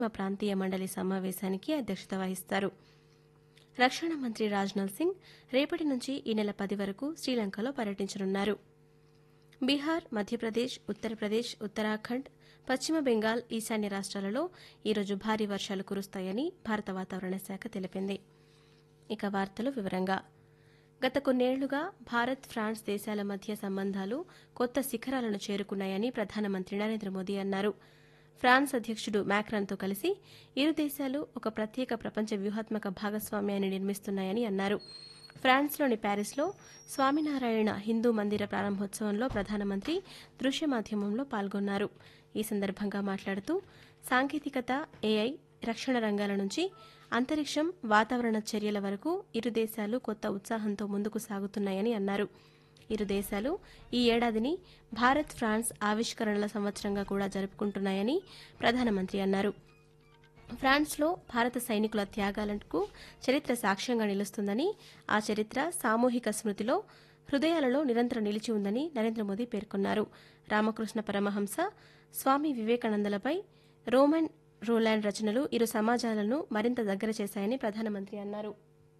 ప్రాంతీయ మండలి సమావేశానికి అధ్యక్షత వహిస్తారు రక్షణ మంత్రి రాజ్నాథ్ సింగ్ రేపటి నుంచి ఈ నెల పది వరకు శ్రీలంకలో పర్యటించనున్నారు బీహార్ మధ్యప్రదేశ్ ఉత్తరప్రదేశ్ ఉత్తరాఖండ్ పశ్చిమ బెంగాల్ ఈశాన్య రాష్ట్రాలలో ఈరోజు భారీ వర్షాలు కురుస్తాయని భారత వాతావరణ శాఖ తెలిపింది ఇక వార్తలు వివరంగా గత కొన్నేళ్లుగా భారత్ ఫ్రాన్స్ దేశాల మధ్య సంబంధాలు కొత్త శిఖరాలను చేరుకున్నాయని ప్రధానమంత్రి నరేంద్ర మోదీ అన్నారు ఫ్రాన్స్ అధ్యక్షుడు మ్యాక్రాన్తో కలిసి ఇరు దేశాలు ఒక ప్రత్యేక ప్రపంచ వ్యూహాత్మక భాగస్వామ్యాన్ని నిర్మిస్తున్నాయని అన్నారు ఫ్రాన్స్లోని ప్యారిస్లో స్వామినారాయణ హిందూ మందిర ప్రారంభోత్సవంలో ప్రధానమంత్రి దృశ్య మాధ్యమంలో పాల్గొన్నారు ఈ సందర్భంగా మాట్లాడుతూ సాంకేతికత ఏఐ రక్షణ రంగాల నుంచి అంతరిక్షం వాతావరణ చర్యల వరకు ఇరు దేశాలు కొత్త ఉత్సాహంతో ముందుకు సాగుతున్నాయని అన్నారు ఇరు దేశాలు ఈ ఏడాదిని భారత్ ఫ్రాన్స్ ఆవిష్కరణల సంవత్సరంగా కూడా జరుపుకుంటున్నాయని ప్రధానమంత్రి అన్నారు ఫ్రాన్స్లో భారత సైనికుల త్యాగాలకు చరిత్ర సాక్ష్యంగా నిలుస్తుందని ఆ చరిత్ర సామూహిక స్మృతిలో హృదయాలలో నిరంతరం నిలిచి ఉందని నరేంద్ర మోదీ పేర్కొన్నారు రామకృష్ణ పరమహంస స్వామి వివేకానందలపై రోమన్ రోలాండ్ రచనలు ఇరు సమాజాలను మరింత దగ్గర చేశాయని ప్రధానమంత్రి అన్నారు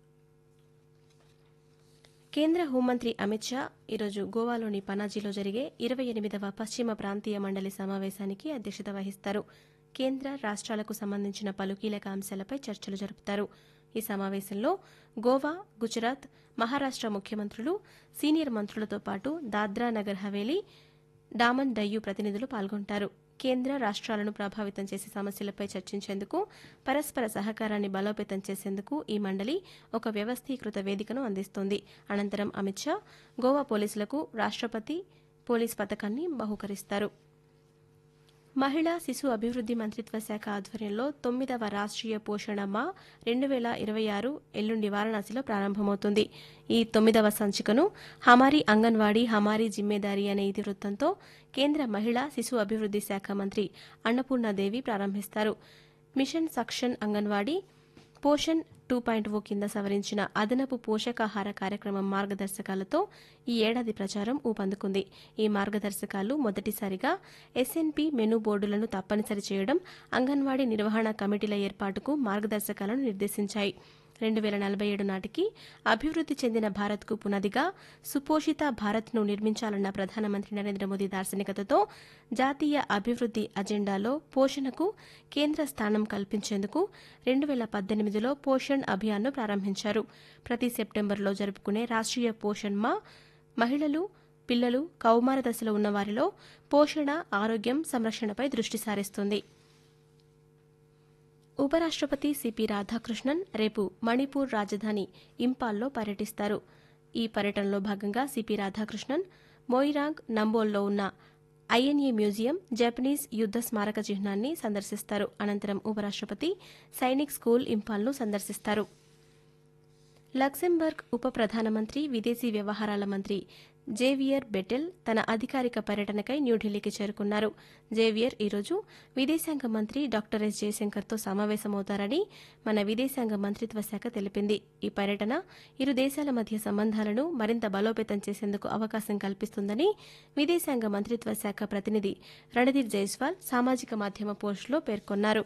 కేంద్ర హోంమంత్రి అమిత్ షా ఈరోజు గోవాలోని పనాజీలో జరిగే ఇరవై ఎనిమిదవ పశ్చిమ ప్రాంతీయ మండలి సమావేశానికి అధ్యక్షత వహిస్తారు కేంద్ర రాష్ట్రాలకు సంబంధించిన పలు కీలక అంశాలపై చర్చలు జరుపుతారు ఈ సమావేశంలో గోవా గుజరాత్ మహారాష్ట ముఖ్యమంత్రులు సీనియర్ మంత్రులతో పాటు దాద్రా నగర్ హవేలీ డామన్ డయ్యూ ప్రతినిధులు పాల్గొంటారు కేంద్ర రాష్ట్రాలను ప్రభావితం చేసే సమస్యలపై చర్చించేందుకు పరస్పర సహకారాన్ని బలోపేతం చేసేందుకు ఈ మండలి ఒక వ్యవస్థీకృత వేదికను అందిస్తోంది అనంతరం అమిత్ షా గోవా పోలీసులకు రాష్ట్రపతి పోలీస్ పథకాన్ని బహుకరిస్తారు మహిళా శిశు అభివృద్ది మంత్రిత్వ శాఖ ఆధ్వర్యంలో తొమ్మిదవ రాష్ట్రీయ పోషణ మా రెండు వేల ఇరవై ఆరు ఎల్లుండి వారణాసిలో ప్రారంభమవుతుంది ఈ తొమ్మిదవ సంచికను హమారీ అంగన్వాడీ హమారీ జిమ్మేదారీ అనే ఇతివృత్తంతో కేంద్ర మహిళా శిశు అభివృద్ది శాఖ మంత్రి అన్నపూర్ణాదేవి ప్రారంభిస్తారు mission Saksham Anganwadi Poshan two point O కింద సవరించిన అదనపు పోషకాహార కార్యక్రమం మార్గదర్శకాలతో ఈ ఏడాది ప్రచారం ఊపందుకుంది ఈ మార్గదర్శకాలు మొదటిసారిగా ఎస్ఎన్పి మెనూ బోర్డులను తప్పనిసరి చేయడం అంగన్వాడీ నిర్వహణ కమిటీల ఏర్పాటుకు మార్గదర్శకాలను నిర్దేశించాయి రెండు వేల నలభై ఏడు నాటికి అభివృద్ది చెందిన భారత్కు పునాదిగా సుపోషిత భారత్ను నిర్మించాలన్న ప్రధానమంత్రి నరేంద్ర మోదీ దార్శనికతతో జాతీయ అభివృద్ది అజెండాలో పోషణకు కేంద్ర స్థానం కల్పించేందుకు రెండు వేల పద్దెనిమిదిలో పోషణ్ అభియాన్ను ప్రారంభించారు ప్రతి సెప్టెంబర్లో జరుపుకునే రాష్ట్రీయ పోషణ్ మా మహిళలు పిల్లలు కౌమార దశలో ఉన్న వారిలో పోషణ ఆరోగ్యం సంరక్షణపై దృష్టి సారిస్తుంది ఉపరాష్ట్రపతి సిపి రాధాకృష్ణన్ రేపు మణిపూర్ రాజధాని ఇంపాల్లో పర్యటిస్తారు ఈ పర్యటనలో భాగంగా సిపి రాధాకృష్ణన్ మోయిరాంగ్ నంబోల్లో ఉన్న ఐఎన్ఏ మ్యూజియం జపనీస్ యుద్ద స్మారక చిహ్నాన్ని సందర్శిస్తారు అనంతరం ఉపరాష్ట్రపతి సైనిక్ స్కూల్ ఇంపాల్ను సందర్శిస్తారు లక్సెంబర్గ్ ఉప ప్రధానమంత్రి విదేశీ వ్యవహారాల మంత్రి జేవియర్ బెటెల్ తన అధికారిక పర్యటనకై న్యూఢిల్లీకి చేరుకున్నారు జేవియర్ ఈరోజు విదేశాంగ మంత్రి డాక్టర్ ఎస్ జయశంకర్తో సమావేశమవుతారని మన విదేశాంగ మంత్రిత్వ శాఖ తెలిపింది ఈ పర్యటన ఇరు దేశాల మధ్య సంబంధాలను మరింత బలోపేతం చేసేందుకు అవకాశం కల్పిస్తుందని విదేశాంగ మంత్రిత్వ శాఖ ప్రతినిధి రణదీప్ జైస్వాల్ సామాజిక మాధ్యమ పోస్టులో పేర్కొన్నారు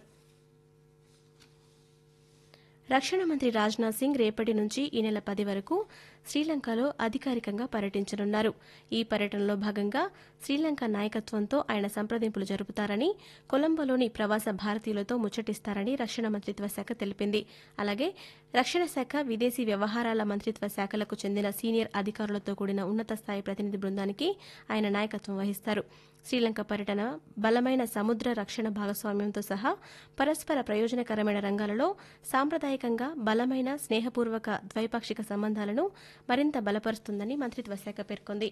రక్షణ మంత్రి రాజ్నాథ్ సింగ్ రేపటి నుంచి ఈ నెల పది వరకు శ్రీలంకలో అధికారికంగా పర్యటించనున్నారు ఈ పర్యటనలో భాగంగా శ్రీలంక నాయకత్వంతో ఆయన సంప్రదింపులు జరుపుతారని కొలంబోలోని ప్రవాస భారతీయులతో ముచ్చటిస్తారని రక్షణ మంత్రిత్వ శాఖ తెలిపింది అలాగే రక్షణ శాఖ విదేశీ వ్యవహారాల మంత్రిత్వ శాఖలకు చెందిన సీనియర్ అధికారులతో కూడిన ఉన్నత స్థాయి ప్రతినిధి బృందానికి ఆయన నాయకత్వం వహిస్తారు శ్రీలంక పర్యటన బలమైన సముద్ర రక్షణ భాగస్వామ్యంతో సహా పరస్పర ప్రయోజనకరమైన రంగాలలో సాంప్రదాయకంగా బలమైన స్నేహపూర్వక ద్వైపాక్షిక సంబంధాలను మరింత బలపరుస్తుందని మంత్రిత్వ శాఖ పేర్కొంది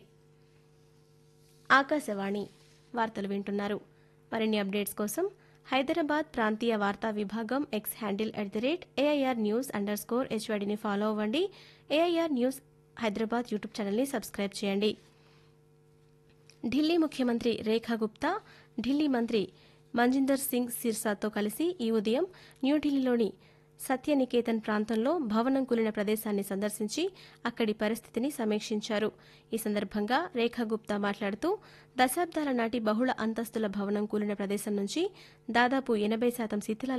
ఆకాశవాణి వార్తలు వింటున్నారు మరిన్ని అప్డేట్స్ కోసం హైదరాబాద్ ప్రాంతీయ వార్తా విభాగం X handle at the rate AIR news underscore హెచ్వైడిని ఫాలో అవ్వండి ఏఐఆర్ న్యూస్ హైదరాబాద్ యూట్యూబ్ ఛానల్ని సబ్స్క్రైబ్ చేయండి ఢిల్లీ ముఖ్యమంత్రి రేఖా గుప్తా ఢిల్లీ మంత్రి మంజిందర్ సింగ్ సిర్సాతో కలిసి ఈ ఉదయం న్యూఢిల్లీలోని సత్యనికేతన్ ప్రాంతంలో భవనం కూలిన ప్రదేశాన్ని సందర్శించి అక్కడి పరిస్థితిని సమీక్షించారు ఈ సందర్భంగా రేఖా గుప్తా మాట్లాడుతూ దశాబ్దాల నాటి బహుళ అంతస్తుల భవనం కూలిన ప్రదేశం నుంచి దాదాపు ఎనభై శాతం శిథిలాలు